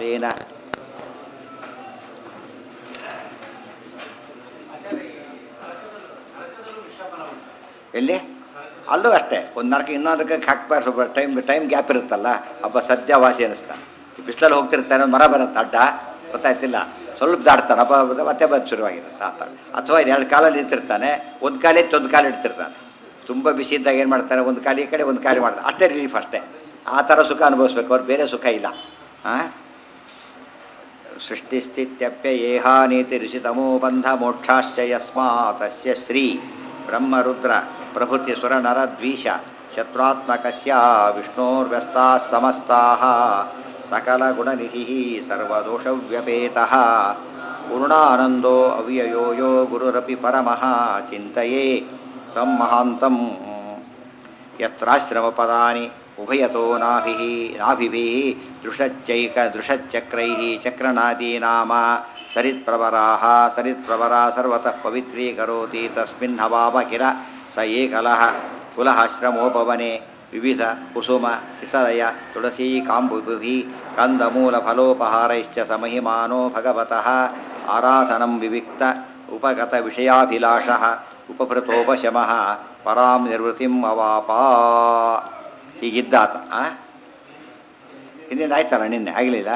ಸ್ವೇನ ಎಲ್ಲಿ ಅಲ್ಲೂ ಅಷ್ಟೇ ಒಂದು ನರಕ ಇನ್ನೊಂದಕ್ಕೆ ಹಾಕ್ಬಾರ್ದು ಸ್ವಲ್ಪ ಟೈಮ್ ಟೈಮ್ ಗ್ಯಾಪ್ ಇರುತ್ತಲ್ಲ ಹಬ್ಬ ಸದ್ಯ ವಾಸಿ ಅನ್ನಿಸ್ತಾನೆ ಈ ಬಿಸಿಲಲ್ಲಿ ಹೋಗ್ತಿರ್ತಾನೆ ಒಂದು ಮರ ಬರುತ್ತೆ ಅಡ್ಡ ಗೊತ್ತಾಯ್ತಿಲ್ಲ ಸ್ವಲ್ಪ ದಾಟ್ತಾನೆ ಹಬ್ಬ ಹಬ್ಬದ ಮತ್ತೆ ಬಂದು ಶುರುವಾಗಿರುತ್ತೆ ಆ ಥರ ಅಥವಾ ಎರಡು ಕಾಲಲ್ಲಿ ನಿಂತಿರ್ತಾನೆ ಒಂದು ಕಾಲು ಎತ್ತಿ ಒಂದು ಕಾಲು ಇಡ್ತಿರ್ತಾನೆ ತುಂಬ ಬಿಸಿ ಇದ್ದಾಗ ಏನು ಮಾಡ್ತಾನೆ ಒಂದು ಕಾಲು ಈ ಕಡೆ ಒಂದು ಕಾಲು ಮಾಡ್ತಾನೆ ಅಷ್ಟೇ ರಿಲೀಫ್ ಅಷ್ಟೇ ಆ ಥರ ಸುಖ ಅನುಭವಿಸ್ಬೇಕು ಅವ್ರು ಬೇರೆ ಸುಖ ಇಲ್ಲ ಹಾಂ ಸೃಷ್ಟಿಸ್ಥಿತ್ಯಪ್ಯಯೇಹಾನೀತಿ ಋಷಿತಮೋ ಬಂಧ ಮೋಕ್ಷಾಶ್ಚ ಯಸ್ಮಾತಸ್ಯ ಶ್ರೀ ಬ್ರಹ್ಮರುದ್ರ ಪ್ರಭೃತಿ ಸುರ ನರ ದ್ವೀಷ ಶತ್ರುತ್ಮಕಸ್ಯ ವಿಷ್ಣೋರ್ವ್ಯಸ್ತಾ ಸಮಸ್ತಾಃ ಸಕಲ ಗುಣನಿಧಿ ಸರ್ವದೋಷವ್ಯಪೇತಃ ಪೂರ್ಣಾನಂದೋ ಅವ್ಯಯೋ ಯೋ ಗುರುರಪಿ ಪರಮಃ ಚಿಂತೆಯೇ ತಂ ಮಹಾಂತಂ ಯತ್ರಾಶ್ರಮಪದಾನಿ ಉಭಯತೋ ನಾಭಿः ನಾಭಿभिः ದೃಷಚ್ಚೈಕ ದೃಷಚ್ಚಕ್ರೈः ಚಕ್ರನಾದೀನಾಮ ಸರಿತ್ಪ್ರವರಾः ಸರಿತ್ಪ್ರವರಾ ಸರ್ವತಃ ಪವಿತ್ರೀಕರೋತಿ ತಸ್ಮಿನ್ ಹವಾಮ ಕಿರ ಸ ಏಕಲಃ ಕುಲಹಾಶ್ರಮೋಪವನೆ ವಿವಿಧ ಕುಸುಮ ಕಿಸಲಯ ತುಳಸೀ ಕಾಂಬುಭಿ ಕಂದಮೂಲಫಲೋಪಹಾರೈಶ್ಚ ಸಮಹಿಮಾನೋ ಭಗವತಃ ಆರಾಧನಂ ವಿವಿಕ್ತ ಉಪಗತ ವಿಷಯಾಭಿಲಾಷಃ ಉಪಭೃತೋಪಶಮಃ ಪರಾಂ ನಿರ್ವೃತಿಂ ಅವಾಪ ಹೀಗಿದ್ದಾತ ಆ ಇನ್ನೇನು ಆಯ್ತಲ್ಲ ನಿನ್ನೆ ಆಗಲಿಲ್ಲ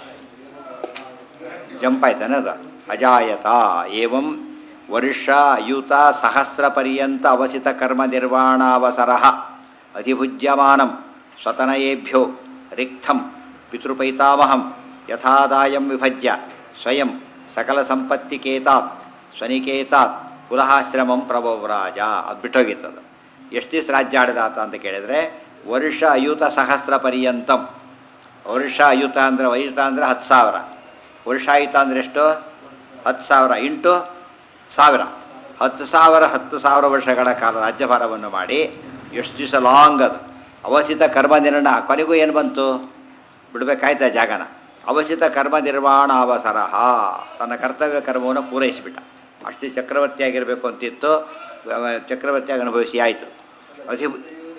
ಜಂಪ್ ಆಯ್ತಾನೆ ಅದು ಅಜಾಯತ ಏವಂ ವರ್ಷ ಅಯುತ ಸಹಸ್ರ ಪರ್ಯಂತ ಅವಸಿತ ಕರ್ಮ ನಿರ್ವಾಣಾವಸರ ಅಧಿಭುಜ್ಯಮಾನಂ ಸ್ವತನಯೇಭ್ಯೋ ರಿಕ್ತಂ ಪಿತೃಪೈತಾಮಹಂ ಯಥಾದಾಯಂ ವಿಭಜ್ಯ ಸ್ವಯಂ ಸಕಲ ಸಂಪತ್ತಿಕೇತಾತ್ ಸ್ವನಿಕೇತಾತ್ ಕುಲಹಾಶ್ರಮಂ ಪ್ರಭವರಾಜ ಅದು ಬಿಟ್ಟೋಗಿತ್ತದು ಎಷ್ಟು ದಿವಸ ರಾಜ್ಯ ಆಡಿದಾತ ಅಂತ ಕೇಳಿದರೆ ವರ್ಷ ಅಯುತ ಸಹಸ್ರ ಪರ್ಯಂತಂ ವರ್ಷ ಅಯುತ ಅಂದರೆ ವಯುತ ಅಂದರೆ ಹತ್ತು ಸಾವಿರ ವರ್ಷಾಯುತ ಅಂದರೆ ಎಷ್ಟು ಹತ್ತು ಸಾವಿರ ಇಂಟು ಸಾವಿರ ಹತ್ತು ಸಾವಿರ ಹತ್ತು ಸಾವಿರ ವರ್ಷಗಳ ಕಾಲ ರಾಜ್ಯಭಾರವನ್ನು ಮಾಡಿ ಎಷ್ಟು ದಿವಸ ಲಾಂಗ್ ಅದು ಅವಸಿತ ಕರ್ಮ ನಿರ್ಣ ಕೊನೆಗೂ ಏನು ಬಂತು ಬಿಡಬೇಕಾಯ್ತಾ ಜಾಗನ ಅವಸಿತ ಕರ್ಮ ನಿರ್ವಾಣ ಅವಸರ ತನ್ನ ಕರ್ತವ್ಯ ಕರ್ಮವನ್ನು ಪೂರೈಸಿಬಿಟ್ಟ ಅಷ್ಟೇ ಚಕ್ರವರ್ತಿಯಾಗಿರಬೇಕು ಅಂತಿತ್ತು ಅವ ಚಕ್ರವರ್ತಿಯಾಗಿ ಅನುಭವಿಸಿ ಆಯಿತು ಅಧಿ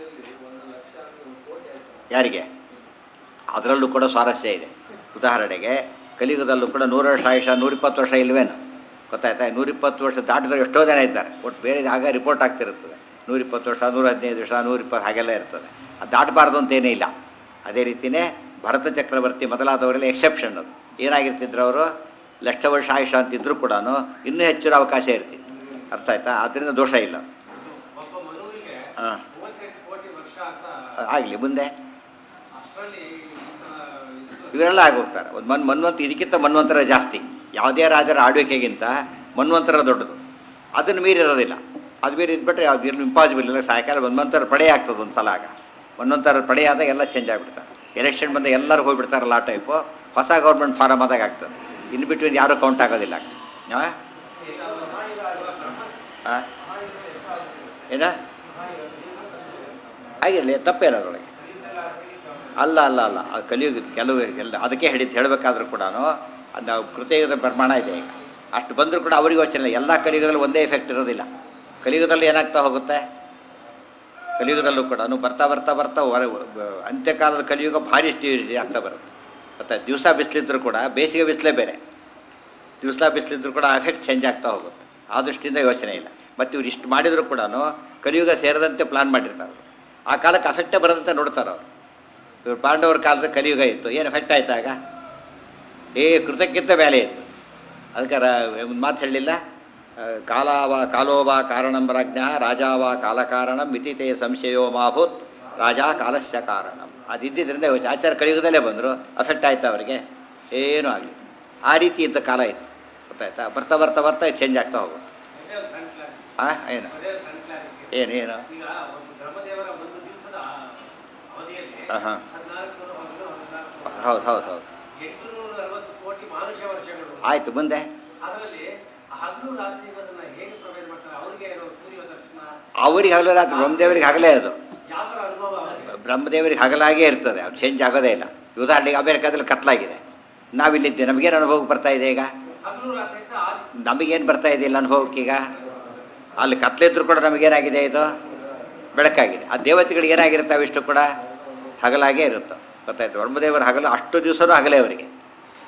ಯಾರಿಗೆ ಅದರಲ್ಲೂ ಕೂಡ ಸ್ವಾರಸ್ಯ ಇದೆ ಉದಾಹರಣೆಗೆ ಕಲಿಯುಗದಲ್ಲೂ ಕೂಡ ನೂರು ವರ್ಷ ಆಯುಷ ನೂರಿಪ್ಪತ್ತು ವರ್ಷ ಇಲ್ವೇನು ಗೊತ್ತಾಯ್ತಾ ನೂರಿಪ್ಪತ್ತು ವರ್ಷ ದಾಟಿದ್ರೆ ಎಷ್ಟೋ ಜನ ಇದ್ದಾರೆ ಒಟ್ಟು ಬೇರೆ ಆಗ ರಿಪೋರ್ಟ್ ಆಗ್ತಿರುತ್ತದೆ ನೂರಿಪ್ಪತ್ತು ವರ್ಷ ನೂರ ಹದಿನೈದು ವರ್ಷ ನೂರಿಪ್ಪತ್ತು ಹಾಗೆಲ್ಲ ಇರ್ತದೆ ಅದು ದಾಟಬಾರ್ದು ಅಂತೇನೇ ಇಲ್ಲ ಅದೇ ರೀತಿಯೇ ಭರತ ಚಕ್ರವರ್ತಿ ಮೊದಲಾದವರೆಲ್ಲ ಎಕ್ಸೆಪ್ಷನ್ ಅದು ಏನಾಗಿರ್ತಿದ್ರು ಅವರು ಲಕ್ಷ ವರ್ಷ ಆಯುಷ ಅಂತಿದ್ರು ಕೂಡ ಇನ್ನೂ ಹೆಚ್ಚಿನ ಅವಕಾಶ ಇರ್ತಿತ್ತು ಅರ್ಥ ಆಯ್ತಾ ಆದ್ದರಿಂದ ದೋಷ ಇಲ್ಲ ಒಬ್ಬ ಮನುವಿಗೆ ಹಾಂ ಮೂವತ್ತೆಂಟು ಕೋಟಿ ವರ್ಷ ಅಂತ ಆಗಲಿ ಮುಂದೆ ಅಷ್ಟರಲ್ಲಿ ಇದು ಇವರೆಲ್ಲ ಆಗೋಗ್ತಾರೆ ಒಂದು ಮನ್ ಮನ್ವಂತ ಇದಕ್ಕಿಂತ ಮನ್ವಂತರ ಜಾಸ್ತಿ ಯಾವುದೇ ರಾಜರ ಆಳ್ವಿಕೆಗಿಂತ ಮನ್ವಂತರ ದೊಡ್ಡದು ಅದನ್ನು ಮೀರಿರೋದಿಲ್ಲ ಅದು ಮೀರಿ ಇದ್ಬಿಟ್ರೆ ಯಾವ್ದು ಇರ್ಲು ಇಂಪಾಸಿಬಲ್ ಇಲ್ಲ ಸಾಯಂಕಾಲ ಮನ್ವಂತರ ಪಡೆ ಆಗ್ತದೆ ಒಂದು ಸಲ ಆಗ ಮನ್ವಂತರ ಪಡೆ ಆದಾಗ ಎಲ್ಲ ಚೇಂಜ್ ಆಗಿಬಿಡ್ತಾರೆ ಎಲೆಕ್ಷನ್ ಬಂದಾಗ ಎಲ್ಲರೂ ಹೋಗ್ಬಿಡ್ತಾರಲ್ಲ ಆ ಟೈಪು ಹೊಸ ಗೌರ್ಮೆಂಟ್ ಫಾರಮ್ ಆದಾಗ ಆಗ್ತದೆ ಇನ್ ಬಿಟ್ವೀನ್ ಯಾರೂ ಕೌಂಟ್ ಆಗೋದಿಲ್ಲ ಹಾಂ ಹಾಂ ಏನ ಆಗಿರಲಿ ತಪ್ಪೇನು ಅದರೊಳಗೆ ಅಲ್ಲ ಅಲ್ಲ ಅಲ್ಲ ಅದು ಕಲಿಯುಗ ಕೆಲವು ಎಲ್ಲ ಅದಕ್ಕೆ ಹೇಳಿದ್ದು ಹೇಳಬೇಕಾದ್ರೂ ಕೂಡ ಅದು ನಾವು ಕೃತಯುಗದ ಪ್ರಮಾಣ ಇದೆ ಈಗ ಅಷ್ಟು ಬಂದರೂ ಕೂಡ ಅವ್ರಿಗೆ ಯೋಚನೆ ಇಲ್ಲ ಎಲ್ಲ ಕಲಿಯುಗದಲ್ಲಿ ಒಂದೇ ಎಫೆಕ್ಟ್ ಇರೋದಿಲ್ಲ ಕಲಿಯುಗದಲ್ಲಿ ಏನಾಗ್ತಾ ಹೋಗುತ್ತೆ ಕಲಿಯುಗದಲ್ಲೂ ಕೂಡ ಬರ್ತಾ ಬರ್ತಾ ಬರ್ತಾ ಹೊರ ಅಂತ್ಯಕಾಲದ ಕಲಿಯುಗ ಭಾರಿ ಸ್ಟೇಜ್ ಆಗ್ತಾ ಬರುತ್ತೆ ಮತ್ತು ದಿವಸ ಬಿಸಿಲಿದ್ರು ಕೂಡ ಬೇಸಿಗೆ ಬಿಸಿಲೇ ಬೇರೆ ದಿವಸ ಬಿಸಿಲಿದ್ರು ಕೂಡ ಎಫೆಕ್ಟ್ ಚೇಂಜ್ ಆಗ್ತಾ ಹೋಗುತ್ತೆ ಆ ದೃಷ್ಟಿಯಿಂದ ಯೋಚನೆ ಇಲ್ಲ ಮತ್ತು ಇವ್ರು ಇಷ್ಟು ಮಾಡಿದರೂ ಕೂಡ ಕಲಿಯುಗ ಸೇರದಂತೆ ಪ್ಲಾನ್ ಮಾಡಿರ್ತಾರೆ ಅವ್ರು. ಆ ಕಾಲಕ್ಕೆ ಅಫೆಕ್ಟೇ ಬರದಂತೆ ನೋಡ್ತಾರೆ ಅವರು ಇವ್ರು ಪಾಂಡವರ ಕಾಲದ ಕಲಿಯುಗ ಇತ್ತು ಏನು ಎಫೆಕ್ಟ್ ಆಯ್ತಾಗ ಏ ಕೃತಕ್ಕಿಂತ ಮೇಲೆ ಇತ್ತು ಅದಕ್ಕೆ ಒಂದು ಮಾತು ಹೇಳಲಿಲ್ಲ ಕಾಲಾವ ಕಾಲೋವ ಕಾರಣಂ ರಾಜ್ಞ ರಾಜಾವ ಕಾಲಕಾರಣಂ ಮಿತಿತೆ ಸಂಶಯೋ ಮಾಭೂತ್ ರಾಜ ಕಾಲಸ್ಯ ಕಾರಣಂ ಅದಿದ್ದರಿಂದ ಇವತ್ತು ಆಚಾರ ಕಲಿಯುಗದಲ್ಲೇ ಬಂದರು ಅಫೆಕ್ಟ್ ಆಯ್ತು ಅವರಿಗೆ ಏನೂ ಆಗಲಿ ಆ ರೀತಿ ಇಂಥ ಕಾಲ ಇತ್ತು ಗೊತ್ತಾಯ್ತಾ ಬರ್ತಾ ಬರ್ತಾ ಬರ್ತಾ ಚೇಂಜ್ ಆಗ್ತಾ ಹೋಗುತ್ತೆ ಅದೇ ಒಂದು ಸಣ್ಣ ಕ್ಲಾಸ್ ಹಾಂ ಏನು ಅದೇ ಒಂದು ಸಣ್ಣ ಕ್ಲಾಸ್ ಏನೇನು ಈಗ ಒಂದು ಬ್ರಹ್ಮದೇವರ ಒಂದು ದಿವಸದ ಅವಧಿಯಲ್ಲಿ ಹಾಂ ಹಾಂ ಹದಿನಾಲ್ಕು ನೂರ ಒಂದು ಹದಿನಾಲ್ಕು ಹೌದು ಹೌದು ಹೌದು ಎಂಟುನೂರ ನಲವತ್ತು ಕೋಟಿ ಮಾನುಷ್ಯ ವರ್ಷಗಳು ಆಯಿತು ಮುಂದೆ ಅದರಲ್ಲಿ ಹಗಲು ರಾತ್ರಿ ಅದನ್ನ ಹೇಗೆ ಪ್ರವೇಶ ಮಾಡ್ತಾರೆ ಅವರಿಗೆ ಏನು ಸೂರ್ಯ ದರ್ಶನ ಅವರಿಗೆ ಹಗಲ ರಾತ್ರಿ ಬ್ರಹ್ಮದೇವರಿಗೆ ಹಗಲೇ ಅದು ಯಾವ ಥರ ಅನುಭವ ಅವರಿಗೆ ಬ್ರಹ್ಮದೇವರಿಗೆ ಹಗಲಾಗೇ ಇರ್ತದೆ ಅದು ಚೇಂಜ್ ಆಗೋದೇ ಇಲ್ಲ ಉದಾಹರಣೆಗೆ ಅಮೆರಿಕಾದಲ್ಲಿ ಕತ್ಲಾಗಿದೆ ನಾವಿಲ್ಲಿದ್ದೇವೆ ನಮಗೇನು ಅನುಭವಕ್ಕೆ ಬರ್ತಾ ಇದೆ ಈಗ ಹಗಲು ರಾತ್ರಿ ಅಂತ ಆ ನಮಗೇನು ಬರ್ತಾ ಇದೆ ಇಲ್ಲ ಅನುಭವಕ್ಕೀಗ ಅಲ್ಲಿ ಕತ್ಲಿದ್ರು ಕೂಡ ನಮಗೇನಾಗಿದೆ ಇದು ಬೆಳಕಾಗಿದೆ ಆ ದೇವತೆಗಳಿಗೆ ಏನಾಗಿರುತ್ತೆ ಅವಿಷ್ಟು ಕೂಡ ಹಗಲಾಗೇ ಇರುತ್ತೆ ಗೊತ್ತಾಯ್ತು ಬ್ರಹ್ಮದೇವರ ಹಗಲು ಅಷ್ಟು ದಿವಸನೂ ಹಗಲೇ ಅವರಿಗೆ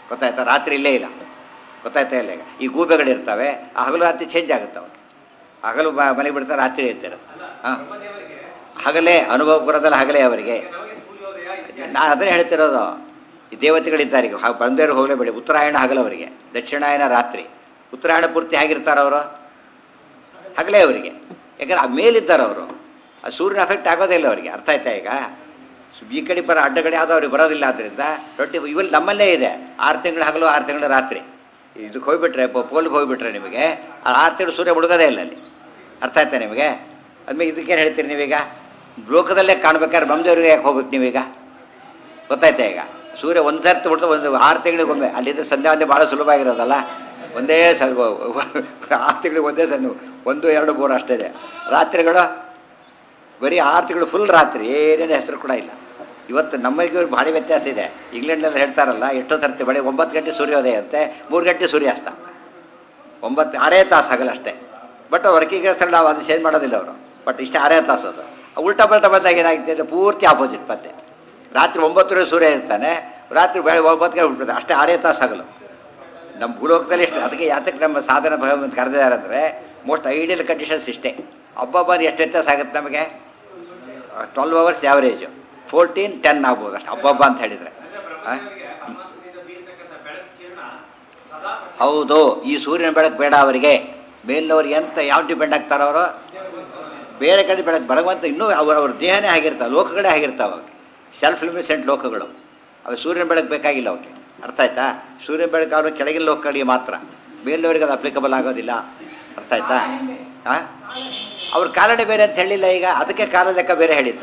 ಗೊತ್ತಾಯ್ತಾ ರಾತ್ರಿ ಇಲ್ಲೇ ಇಲ್ಲ ಗೊತ್ತಾಯ್ತಾ ಇಲ್ಲ ಈಗ ಈ ಗೂಬೆಗಳಿರ್ತವೆ ಆ ಹಗಲು ರಾತ್ರಿ ಚೇಂಜ್ ಆಗುತ್ತೆ ಅವಾಗ ಹಗಲು ಮ- ಮನೆಗೆ ಬಿಡ್ತಾರೆ ರಾತ್ರಿ ಇರ್ತಾರೆ ಹಾಂ ಬ್ರಹ್ಮದೇವರಿಗೆ ಹಗಲೇ ಅನುಭವ ಬರೋದಲ್ಲ ಹಗಲೇ ಅವರಿಗೆ ನಮಗೆ ಸೂರ್ಯೋದಯ ಇದೆ. ನಾನು ಅದನ್ನೇ ಹೇಳ್ತಿರೋದು ಈ ದೇವತೆಗಳಿದ್ದಾರೆ ಈಗ ಹ- ಬಂದೇರು ಹೋಗಲೇಬೇಡಿ ಉತ್ತರಾಯಣ ಹಗಲವರಿಗೆ ದಕ್ಷಿಣಾಯನ ರಾತ್ರಿ ಉತ್ತರಾಯಣ ಪೂರ್ತಿ ಹೇಗಿರ್ತಾರೆ ಅವರು ಹಗಲೇ ಅವರಿಗೆ ಯಾಕಂದ್ರೆ ಆ ಮೇಲಿದ್ದಾರೆ ಅವರು ಆ ಸೂರ್ಯನ ಎಫೆಕ್ಟ್ ಆಗೋದೇ ಇಲ್ಲ ಅವರಿಗೆ ಅರ್ಥ ಆಯ್ತಾ ಈಗ ಸು- ಈ ಕಡೆ ಬರೋ ಅಡ್ಡಗಡೆ ಯಾವುದೋ ಅವ್ರಿಗೆ ಬರೋದಿಲ್ಲ ಆದ್ದರಿಂದ ಟ್ವೆಂಟಿ ಇವೆಲ್ಲ ನಮ್ಮಲ್ಲೇ ಇದೆ ಆರು ತಿಂಗಳು ಹಗಲು ಆರು ತಿಂಗಳು ರಾತ್ರಿ ಇದಕ್ಕೆ ಹೋಗ್ಬಿಟ್ರೆ ಪೋ- ಪೋಲ್ಗೆ ಹೋಗ್ಬಿಟ್ರೆ ನಿಮಗೆ ಆ ಆರು ತಿಂಗಳು ಸೂರ್ಯ ಮುಳುಗೋದೇ ಇಲ್ಲ ಅಲ್ಲಿ ಅರ್ಥ ಆಯ್ತಾ ನಿಮಗೆ ಅದ್ಮೇಲೆ ಇದಕ್ಕೇನು ಹೇಳ್ತೀರಿ ನೀವೀಗ ಲೋಕದಲ್ಲೇ ಕಾಣ್ಬೇಕಾದ್ರೆ ಬ್ರಹ್ಮದೇವ್ರಿಗೆ ಯಾಕೆ ಹೋಗ್ಬೇಕು ನೀವೀಗ ಗೊತ್ತಾಯ್ತಾ ಈಗ ಸೂರ್ಯ ಒಂದು ಸರ್ತಿ ಬಿಡ್ತು ಒಂದು ಆರು ತಿಂಗಳಿಗೊಮ್ಮೆ ಅಲ್ಲಿದ್ದ ಸಂಧ್ಯಾ ಒಂದೇ ಭಾಳ ಸುಲಭ ಆಗಿರೋದಲ್ಲ ಒಂದೇ ಸಲ ಆರು ತಿಂಗಳಿಗೆ ಒಂದೇ ಸಲ ಒಂದು ಎರಡು ಮೂರು ಅಷ್ಟೇ ಇದೆ ರಾತ್ರಿಗಳು ಬರೀ ಆರು ತಿಂಗಳು ಫುಲ್ ರಾತ್ರಿ ಏನೇನು ಹೆಸರು ಕೂಡ ಇಲ್ಲ ಇವತ್ತು ನಮ್ಮಲ್ಲಿಗೂ ಭಾರಿ ವ್ಯತ್ಯಾಸ ಇದೆ ಇಂಗ್ಲೆಂಡ್ನಲ್ಲಿ ಹೇಳ್ತಾರಲ್ಲ ಎಷ್ಟೋ ಸರ್ತಿ ಬೆಳಗ್ಗೆ ಒಂಬತ್ತು ಗಂಟೆ ಸೂರ್ಯೋದಯ ಅಂತೆ ಮೂರು ಗಂಟೆ ಸೂರ್ಯಾಸ್ತ ಒಂಬತ್ತು ಆರೇ ತಾಸು ಹಗಲಷ್ಟೇ ಬಟ್ ವರ್ಕಿಂಗ್ ಕೆಲಸದಲ್ಲಿ ನಾವು ಅದು ಚೇಂಜ್ ಮಾಡೋದಿಲ್ಲ ಅವರು ಬಟ್ ಇಷ್ಟೇ ಆರೇ ತಾಸು ಅದು ಉಲ್ಟಾ ಪಲ್ಟಾ ಬಂದಾಗ ಏನಾಗುತ್ತೆ ಅಂದರೆ ಪೂರ್ತಿ ಆಪೋಸಿಟ್ ಮತ್ತೆ ರಾತ್ರಿ ಒಂಬತ್ತುವರೆ ಸೂರ್ಯ ಇರ್ತಾನೆ ರಾತ್ರಿ ಬೆಳಗ್ಗೆ ಒಂಬತ್ತು ಗಂಟೆ ಬಿಟ್ಬಿಡ್ತಾನೆ ಅಷ್ಟೇ ಆರೇ ತಾಸು ಹಗಲು ನಮ್ಮ ಭೂಲೋಕದಲ್ಲಿ ಇಷ್ಟು ಅದಕ್ಕೆ ಯಾತಕ್ಕೆ ನಮ್ಮ ಸಾಧನ ಭಗವಂತ ಕರೆದಿದ್ದಾರೆ ಅಂದರೆ ಮೋಸ್ಟ್ ಐಡಿಯಲ್ ಕಂಡೀಷನ್ಸ್ ಇಷ್ಟೇ ಹಬ್ಬ ಎಷ್ಟು ವ್ಯತ್ಯಾಸ ಆಗುತ್ತೆ ನಮಗೆ twelve hours average fourteen ten ಆಗ್ಬೋದು ಅಷ್ಟು ಹಬ್ಬ ಅಂತ ಹೇಳಿದರೆ ಅಂದ್ರೆ ಬ್ರಹ್ಮದೇವರಿಗೆ ಪರಮಾತ್ಮನಿಂದ ಬೀಳ್ತಕ್ಕಂಥ ಬೆಳಕು ಕಿರಣ ಸದಾ ಹೌದು ಈ ಸೂರ್ಯನ ಬೆಳಕು ಬೇಡ ಅವರಿಗೆ ಮೇಲಿನವ್ರಿಗೆ ಎಂತ ಯಾವ ಡಿಪೆಂಡ್ ಆಗ್ತಾರೋ ಅವರು ಬೇರೆ ಕಡೆ ಬೆಳಕು ಭಗವಂತ ಇನ್ನೂ ಅವ್ರ ಅವ್ರ ದೇಹನೇ ಆಗಿರ್ತಾವೆ ಲೋಕಗಳೇ ಆಗಿರ್ತಾವೆ ಅವಕ್ಕೆ ಸೆಲ್ಫ್ ಲಿಮಿಸೆಂಟ್ ಲೋಕಗಳು ಅವು ಸೂರ್ಯನ ಬೆಳಕು ಬೇಕಾಗಿಲ್ಲ ಅವಕ್ಕೆ ಅರ್ಥ ಆಯ್ತಾ ಸೂರ್ಯನ ಬೆಳಕು ಅವರು ಕೆಳಗಿನ ಲೋಕಗಳಿಗೆ ಮಾತ್ರ ಮೇಲಿನವ್ರಿಗೆ ಅದು ಅಪ್ಲಿಕಬಲ್ ಆಗೋದಿಲ್ಲ ಅರ್ಥ ಆಯ್ತಾ ಹಾಂ ಅವ್ರ ಕಾಲನೇ ಬೇರೆ ಅಂತ ಹೇಳಿಲ್ಲ ಈಗ ಅದಕ್ಕೆ ಕಾಲ ಲೆಕ್ಕ ಬೇರೆ ಹೇಳಿದ್ದು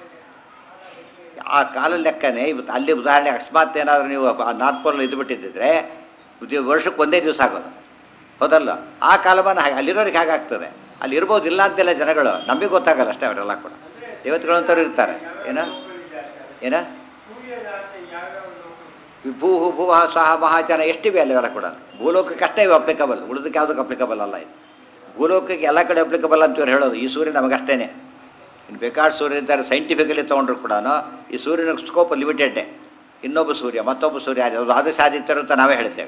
ಆ ಕಾಲ ಲೆಕ್ಕನೇ ಇವತ್ತು ಅಲ್ಲಿ ಉದಾಹರಣೆ ಅಕಸ್ಮಾತ್ ಏನಾದರೂ ನೀವು ನಾರ್ತ್ ಪೋಲ್ ಇದು ಬಿಟ್ಟಿದ್ದಿದ್ರೆ ಇದು ವರ್ಷಕ್ಕೆ ಒಂದೇ ದಿವಸ ಆಗೋದು ಹೌದಲ್ಲ ಆ ಕಾಲಮಾನ ಹಾಗೆ ಅಲ್ಲಿರೋರಿಗೆ ಹಾಗಾಗ್ತದೆ ಅಲ್ಲಿ ಇರ್ಬೋದು ಇಲ್ಲ ಅಂತೆಲ್ಲ ಜನಗಳು ನಮಗೆ ಗೊತ್ತಾಗಲ್ಲ ಅಷ್ಟೇ ಅವರೆಲ್ಲ ಕೂಡ ದೇವತೆಗಳು ಅಂತವ್ರು ಇರ್ತಾರೆ ಏನ ಏನ ಭೂ ಭುವ ಸ್ವಹ ಮಹಾಚನ ಎಷ್ಟಿವೆ ಅಲ್ಲಿವೆಲ್ಲ ಕೂಡ ಭೂಲೋಕಕ್ಕೆ ಅಷ್ಟೇ ಇವೆ ಅಪ್ಲಿಕಬಲ್ ಉಳಿದಕ್ಕೆ ಯಾವುದಕ್ಕೆ ಅಪ್ಲಿಕಬಲ್ ಅಲ್ಲ ಇದು ಭೂಲೋಕಕ್ಕೆ ಎಲ್ಲ ಕಡೆ ಅಪ್ಲಿಕಬಲ್ ಅಂತ ಇವ್ರು ಹೇಳೋದು ಈ ಸೂರ್ಯ ನಮಗಷ್ಟೇನೆ ಇನ್ನು ಬೇಕಾದ ಸೂರ್ಯ ಇದ್ದಾರೆ ಸೈಂಟಿಫಿಕಲಿ ತೊಗೊಂಡ್ರು ಕೂಡ ಈ ಸೂರ್ಯನ ಸ್ಕೋಪ್ ಲಿಮಿಟೆಡ್ಡೇ ಇನ್ನೊಬ್ಬ ಸೂರ್ಯ ಮತ್ತೊಬ್ಬ ಸೂರ್ಯ ಅದು ಅದು ಸಾಧಿತರು ಅಂತ ನಾವೇ ಹೇಳ್ತೇವೆ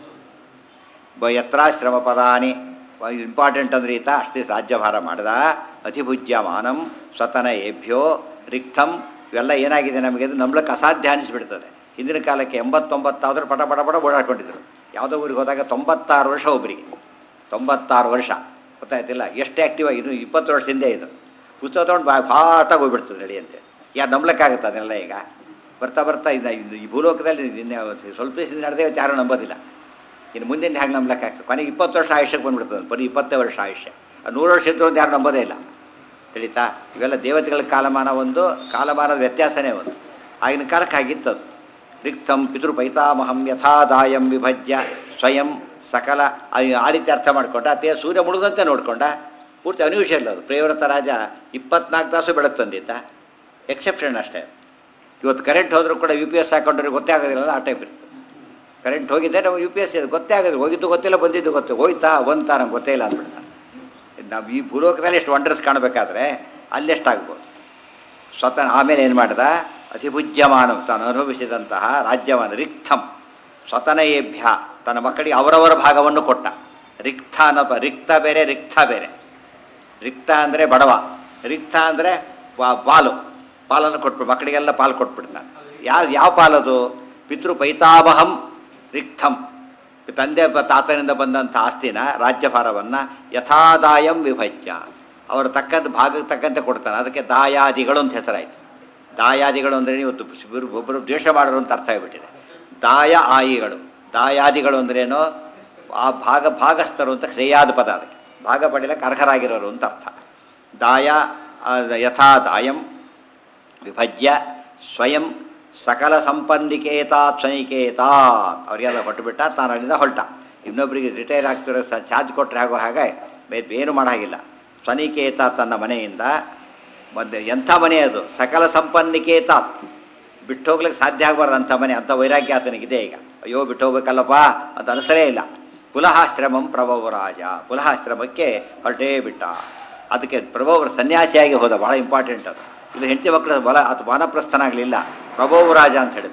ಬ ಯತ್ರಾಶ್ರಮ ಪದಾನಿ ಇಂಪಾರ್ಟೆಂಟ್ ಅಂದ್ರೆ ಈತ ಅಷ್ಟೇ ರಾಜ್ಯಭಾರ ಮಾಡಿದ ಅತಿಭುಜ್ಯ ಮಾನಂ ಸ್ವತನ ಏಭ್ಯೋ ರಿಕ್ತಂ ಇವೆಲ್ಲ ಏನಾಗಿದೆ ನಮಗೆ ಅದು ನಂಬ್ಲಕ್ಕೆ ಅಸಾಧ್ಯ ಅನಿಸ್ಬಿಡ್ತದೆ ಹಿಂದಿನ ಕಾಲಕ್ಕೆ ಎಂಬತ್ತೊಂಬತ್ತಾದ್ರೆ ಪಟ ಪಟ ಪಟ ಓಡಾಡ್ಕೊಂಡಿದ್ರು ಯಾವುದೋ ಊರಿಗೆ ಹೋದಾಗ ತೊಂಬತ್ತಾರು ವರ್ಷ ಒಬ್ಬರಿಗೆ ತೊಂಬತ್ತಾರು ವರ್ಷ ಗೊತ್ತಾಯ್ತಿಲ್ಲ ಎಷ್ಟು ಆ್ಯಕ್ಟಿವ್ ಆಗಿ ಇನ್ನು ಇಪ್ಪತ್ತು ವರ್ಷ ಹಿಂದೆ ಇದು ಪುಸ್ತಕ ತೊಗೊಂಡು ಬಾ ಫಾಟಾಗಿ ಹೋಗ್ಬಿಡ್ತದೆ ನಡಿ ಅಂತ ಯಾರು ನಂಬ್ಲಿಕ್ಕಾಗುತ್ತೆ ಅದನ್ನೆಲ್ಲ ಈಗ ಬರ್ತಾ ಬರ್ತಾ ಇದು ಇದು ಈ ಭೂಲೋಕದಲ್ಲಿ ನಿನ್ನೆ ಸ್ವಲ್ಪ ದಿವಸ ನಡೆದೇ ಯಾರೂ ನಂಬೋದಿಲ್ಲ ಇನ್ನು ಮುಂದಿನ ಹೇಗೆ ನಂಬ್ಲಿಕ್ಕಾಗ್ತದೆ ಕೊನೆಗೆ ಇಪ್ಪತ್ತು ವರ್ಷ ಆಯುಷ್ಯಕ್ಕೆ ಬಂದ್ಬಿಡ್ತದೆ ಬರೀ ಇಪ್ಪತ್ತೇ ವರ್ಷ ಆಯುಷ್ಯ ಆ ನೂರು ವರ್ಷ ಇದ್ದರೂ ಒಂದು ಯಾರು ನಂಬೋದೇ ಇಲ್ಲ ತಿಳಿತಾ ಇವೆಲ್ಲ ದೇವತೆಗಳ ಕಾಲಮಾನ ಒಂದು ಕಾಲಮಾನದ ವ್ಯತ್ಯಾಸನೇ ಒಂದು ಆಗಿನ ಕಾಲಕ್ಕೆ ಆಗಿತ್ತದು ರಿಕ್ತಂ ಪಿತೃಪೈತಾಮಹಂ ಯಥಾದಾಯಂ ವಿಭಜ್ಯ ಸ್ವಯಂ ಸಕಲ ಆ- ಆ ರೀತಿ ಅರ್ಥ ಮಾಡ್ಕೊಂಡ ಅದೇ ಸೂರ್ಯ ಮುಳುಗಂತೆ ನೋಡ್ಕೊಂಡ ಪೂರ್ತಿ ಅನ್ಯೂಷಲ್ ಅದು ಪ್ರಿಯವ್ರತ ರಾಜ ಇಪ್ಪತ್ನಾಲ್ಕು ತಾಸು ಬೆಳಕು ತಂದಿದ್ದ ಎಕ್ಸೆಪ್ಷನ್ ಅಷ್ಟೇ ಇವತ್ತು ಕರೆಂಟ್ ಹೋದರೂ ಕೂಡ ಯು ಪಿ ಎಸ್ ಹಾಕೊಂಡ್ರೆ ಗೊತ್ತೇ ಆಗೋದಿಲ್ಲ ಆ ಟೈಪ್ ಇರ್ತದೆ ಕರೆಂಟ್ ಹೋಗಿದ್ದೆ ನಾವು ಯು ಪಿ ಎಸ್ ಗೊತ್ತೇ ಆಗೋದು ಹೋಗಿದ್ದು ಗೊತ್ತಿಲ್ಲ ಬಂದಿದ್ದು ಗೊತ್ತು ಹೋಯ್ತಾ ಬಂತಾ ನಂಗೆ ಗೊತ್ತೇ ಇಲ್ಲ ಅಂದ್ಬಿಡ್ತಾ ನಾವು ಈ ಭೂಲೋಕದಲ್ಲಿ ಎಷ್ಟು ವಂಡರ್ಸ್ ಕಾಣಬೇಕಾದ್ರೆ ಅಲ್ಲೆಷ್ಟಾಗ್ಬೋದು ಸ್ವತಃ ಆಮೇಲೆ ಏನು ಮಾಡ್ದ ಅತಿಭುಜ್ಯಮಾನ ತಾನು ಅನುಭವಿಸಿದಂತಹ ರಾಜ್ಯವನ್ನು ರಿಕ್ತಂ ಸ್ವತನಯೇಭ್ಯ ತನ್ನ ಮಕ್ಕಳಿಗೆ ಅವರವರ ಭಾಗವನ್ನು ಕೊಟ್ಟ ರಿಕ್ತ ಅನ್ನೋಪ ರಿಕ್ತ ಬೇರೆ ರಿಕ್ತ ಬೇರೆ ರಿಕ್ತ ಅಂದರೆ ಬಡವ ರಿಕ್ತ ಅಂದರೆ ಪಾಲು ಪಾಲನ್ನು ಕೊಟ್ಬಿಡು ಮಕ್ಕಳಿಗೆಲ್ಲ ಪಾಲು ಕೊಟ್ಬಿಡ್ತಾನೆ ಯಾವ ಯಾವ ಪಾಲದು ಪಿತೃ ಪೈತಾಮಹಂ ರಿಕ್ತಂ ತಂದೆ ಪ- ತಾತನಿಂದ ಬಂದಂಥ ಆಸ್ತಿನ ರಾಜ್ಯಭಾರವನ್ನು ಯಥಾದಾಯಂ ವಿಭಜ್ಯ ಅವರು ತಕ್ಕಂಥ ಭಾಗಕ್ಕೆ ತಕ್ಕಂತೆ ಕೊಡ್ತಾನೆ ಅದಕ್ಕೆ ದಾಯಾದಿಗಳು ಅಂತ ಹೆಸರಾಯಿತು ದಾಯಾದಿಗಳು ಅಂದರೆ ಇವತ್ತು ಇವ್ರು ಒಬ್ಬರು ದ್ವೇಷ ಮಾಡೋರು ಅಂತ ಅರ್ಥ ಆಗಿಬಿಟ್ಟಿದೆ ದಾಯ ಆಯಿಗಳು ದಾಯಾದಿಗಳು ಅಂದ್ರೇನು ಆ ಭಾಗ ಭಾಗಸ್ಥರು ಅಂತ ಕ್ರಿಯಾದ ಪದ ಅದಕ್ಕೆ ಭಾಗ ಪಡೆಯಲಿಕ್ಕೆ ಅರ್ಹರಾಗಿರೋರು ಅಂತ ಅರ್ಥ ದಾಯ ಆ, ಯಥಾ ದಾಯಂ ವಿಭಜ್ಯ ಸ್ವಯಂ ಸಕಲ ಸಂಪನ್ನಿಕೇತಾತ್ ಸ್ವನಿಕೇತಾತ್ ಅವರಿಗೆಲ್ಲ ಹೊಟ್ಟುಬಿಟ್ಟ ತಾನು ಅಲ್ಲಿಂದ ಹೊರಟ ಇನ್ನೊಬ್ಬರಿಗೆ ರಿಟೈರ್ ಆಗ್ತಿರೋ ಸ ಚಾರ್ಜ್ ಕೊಟ್ಟರೆ ಆಗೋ ಹಾಗೆ ಬೇರೆ ಏನು ಮಾಡೋ ಹಾಗಿಲ್ಲ ಸ್ವನಿಕೇತ ತನ್ನ ಮನೆಯಿಂದ ಒಂದು ಎಂಥ ಮನೆ ಅದು ಸಕಲ ಸಂಪನ್ನಿಕೇತಾತ್ ಬಿಟ್ಟು ಹೋಗ್ಲಿಕ್ಕೆ ಸಾಧ್ಯ ಆಗಬಾರ್ದು ಅಂಥ ಮನೆ ಅಂಥ ವೈರಾಗ್ಯ ಆತನಿಗಿದೆ ಈಗ ಅಯ್ಯೋ ಬಿಟ್ಟು ಹೋಗ್ಬೇಕಲ್ಲಪ್ಪ ಅಂತ ಅನಿಸಲೇ ಇಲ್ಲ ಪುಲಹಾಶ್ರಮಂ ಪ್ರಭವ ರಾಜ ಪುಲಹಾಶ್ರಮಕ್ಕೆ ಹೊರಟೇ ಬಿಟ್ಟ ಅದಕ್ಕೆ ಪ್ರಭವರ ಸನ್ಯಾಸಿಯಾಗಿ ಹೋದ ಭಾಳ ಇಂಪಾರ್ಟೆಂಟ್ ಅದು ಇದು ಹೆಂಡತಿ ಮಕ್ಕಳ ಬಲ ಅದು ವಾನಪ್ರಸ್ಥನಾಗಲಿಲ್ಲ ಪ್ರಭವ ರಾಜ ಅಂತ ಹೇಳ್ತಾರೆ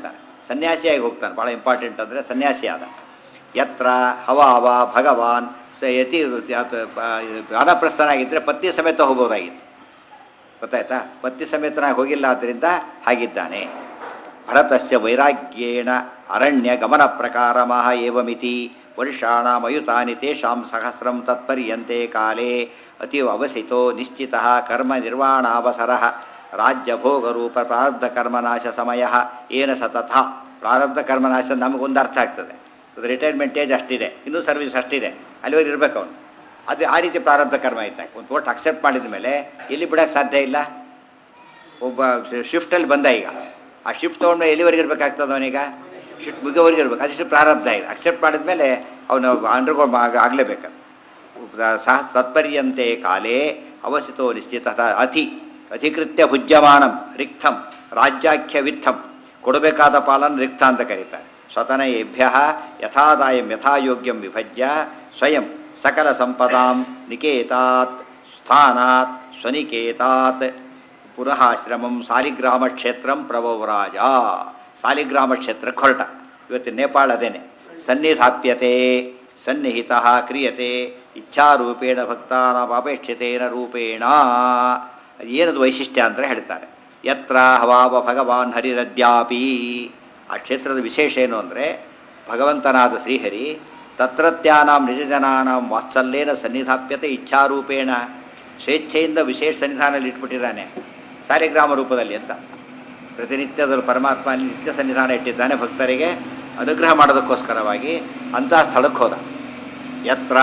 ಸನ್ಯಾಸಿಯಾಗಿ ಹೋಗ್ತಾನೆ ಭಾಳ ಇಂಪಾರ್ಟೆಂಟ್ ಅಂದರೆ ಸನ್ಯಾಸಿ ಆದ ಯತ್ರ ಹವಾವ ಭಗವಾನ್ ಸ ಯತಿ ವಾನಪ್ರಸ್ಥನಾಗಿದ್ದರೆ ಪತ್ನಿ ಸಮೇತ ಹೋಗ್ಬೋದಾಗಿತ್ತು ಗೊತ್ತಾಯ್ತಾ ಪತ್ನಿ ಸಮೇತನಾಗಿ ಹೋಗಿಲ್ಲ ಆದ್ದರಿಂದ ಹಾಗಿದ್ದಾನೆ ಭರತಸ್ಯ ವೈರಾಗ್ಯೇಣ ಅರಣ್ಯ ಗಮನ ಪ್ರಕಾರ ಮಹ ಏವಮಿತಿ ವರ್ಷಾಣ ಮಯುತಾನಿ ತೇಷಾಂ ಸಹಸ್ರಂ ತತ್ಪರ್ಯಂತೆ ಕಾಲೇ ಅತೀವ ಅವಸಿತೋ ನಿಶ್ಚಿತ ಕರ್ಮ ನಿರ್ವಾಣಾವಸರ ರಾಜ್ಯಭೋಗರೂಪ ಪ್ರಾರಬ್ಧ ಕರ್ಮನಾಶ ಸಮಯ ಏನ ಸತತ ಪ್ರಾರಬ್ಧ ಕರ್ಮನಾಶ ನಮಗೊಂದು ಅರ್ಥ ಆಗ್ತದೆ ರಿಟೈರ್ಮೆಂಟ್ ಏಜ್ ಅಷ್ಟಿದೆ ಇನ್ನೂ ಸರ್ವಿಸ್ ಅಷ್ಟಿದೆ ಅಲ್ಲಿವರೆಗೆ ಇರಬೇಕು ಅವನು ಅದು ಆ ರೀತಿ ಪ್ರಾರಬ್ಧ ಕರ್ಮ ಇದ್ದಾಗ ಒಂದು ಓಟ್ ಅಕ್ಸೆಪ್ಟ್ ಮಾಡಿದ ಮೇಲೆ ಎಲ್ಲಿ ಬಿಡೋಕ್ಕೆ ಸಾಧ್ಯ ಇಲ್ಲ ಒಬ್ಬ ಶಿಫ್ಟಲ್ಲಿ ಬಂದ ಈಗ ಆ ಶಿಫ್ಟ್ ತೊಗೊಂಡು ಎಲ್ಲಿವರೆಗೆ ಇರಬೇಕಾಗ್ತದೆ ಅವನೀಗ ಶಿಫ್ಟ್ ಮುಗಿಯೋವರೆಗೆ ಇರಬೇಕು ಅದಿಷ್ಟು ಪ್ರಾರಬ್ಧ ಇದೆ ಅಕ್ಸೆಪ್ಟ್ ಮಾಡಿದ ಮೇಲೆ ಅವನು ಅಂಡರ್ಗೋ ಆಗಲೇಬೇಕದು ಸಹ ತತ್ಪರ್ಯಂತೆ ಕಾಲೇ ಅವಸಿತೋ ನಿಶ್ಚಿತ ಅತಿ ಅಧಿಕೃತ್ಯ ಭುಜ್ಯಮಾನಂ ರಿಕ್ತಂ ರಾಜ್ಯಾಖ್ಯ ವಿತ್ತಂ ಕೊಡಬೇಕಾದ ಪಾಲನ್ನು ರಿಕ್ತ ಅಂತ ಕರೀತಾರೆ ಸ್ವತನಯೇಭ್ಯ ಯಥಾದಾಯಂ ಯಥಾಯೋಗ್ಯಂ ವಿಭಜ್ಯ ಸ್ವಯಂ ಸಕಲ ಸಂಪದಾಂ ನಿಕೇತಾತ್ ಸ್ಥಾನಾತ್ ಸ್ವನಿಕೇತಾತ್ ಪುನಃ ಆಶ್ರಮಂ ಸಾಲಿಗ್ರಾಮ ಕ್ಷೇತ್ರಂ ಪ್ರಭವರಾಜ ಸಾಲಿಗ್ರಾಮ ಕ್ಷೇತ್ರಕ್ಕೆ ಹೊರಟ ಇವತ್ತು ನೇಪಾಳ ಅದೇನೆ ಸನ್ನಿಧಾಪ್ಯತೆ ಸನ್ನಿಹಿತ ಕ್ರಿಯತೆ ಇಚ್ಛಾರೂಪೇಣ ಭಕ್ತಾನಾಪೇಕ್ಷಿತೇನ ರೂಪೇಣ ಏನದು ವೈಶಿಷ್ಟ್ಯ ಅಂತ ಹೇಳ್ತಾರೆ ಯತ್ರ ಹವಾವ ಭಗವಾನ್ ಹರಿರದ್ಯಾಪಿ ಆ ಕ್ಷೇತ್ರದ ವಿಶೇಷ ಏನು ಅಂದರೆ ಭಗವಂತನಾದ ಶ್ರೀಹರಿ ತತ್ರತ್ಯಾನಾಂ ನಿಜಜನಾನಾಂ ವಾತ್ಸಲ್ಯೇನ ಸನ್ನಿಧಾಪ್ಯತೆ ಇಚ್ಛಾರೂಪೇಣ ಸ್ವೇಚ್ಛೆಯಿಂದ ವಿಶೇಷ ಸನ್ನಿಧಾನದಲ್ಲಿ ಇಟ್ಬಿಟ್ಟಿದ್ದಾನೆ ಸಾಲಿಗ್ರಾಮ ರೂಪದಲ್ಲಿ ಅಂತ ಪ್ರತಿನಿತ್ಯದಲ್ಲಿ ಪರಮಾತ್ಮ ನಿತ್ಯ ಸನ್ನಿಧಾನ ಇಟ್ಟಿದ್ದಾನೆ ಭಕ್ತರಿಗೆ ಅನುಗ್ರಹ ಮಾಡೋದಕ್ಕೋಸ್ಕರವಾಗಿ ಅಂತಹ ಸ್ಥಳಕ್ಕೆ ಹೋದ ಯತ್ರ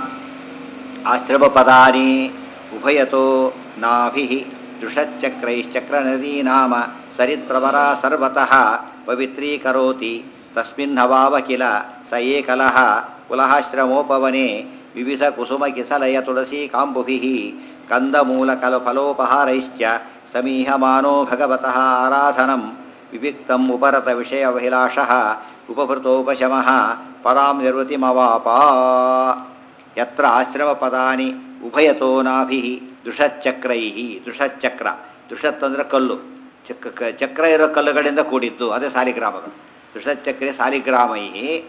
ಆಶ್ರಮ ಪದಾನಿ ಉಭಯತೋ ನಾಭಿ ದುಷಚ್ಚಕ್ರೈಶ್ಚಕ್ರ ನದೀ ನಾಮ ಸರಿತ್ಪ್ರವರ ಸರ್ವತಃ ಪವಿತ್ರೀಕರೋತಿ ತಸ್ಮಿನ್ ಹವಾವ ಕಿಲ ಸ ಏಕಲಃ ಕುಲಹಾಶ್ರಮೋಪವನೆ ವಿವಿಧ ಕುಸುಮ ಕಿಸಲಯ ತುಳಸಿ ಕಾಂಬುಭಿ ಕಂದಮೂಲ ಕಲ ಫಲೋಪಹಾರೈಶ್ಚ ಸಮೀಹಮಾನೋ ಭಗವತಃ ಆರಾಧನಂ ವಿವಿಕ್ತಂ ಉಪರತ ವಿಷಯಾಭಿಲಾಷಃ ಉಪಭೃತೋಪಶಮಃ ಪರಾಂ ನಿರ್ವೃತಿಮವಾಪ ಯತ್ರ ಆಶ್ರಮ ಪದಾನಿ ಉಭಯತೋ ನಾಭಿ ದುಷಚ್ಚಕ್ರೈ ದುಷಚ್ಚಕ್ರ ದುಷತ್ ಅಂದರೆ ಕಲ್ಲು ಚಕ್ ಕ- ಚಕ್ರ ಇರೋ ಕಲ್ಲುಗಳಿಂದ ಕೂಡಿದ್ದು ಅದೇ ಸಾಲಿಗ್ರಾಮಗಳು ದುಷಚ್ಚಕ್ರೆ ಸಾಲಿಗ್ರಾಮೈ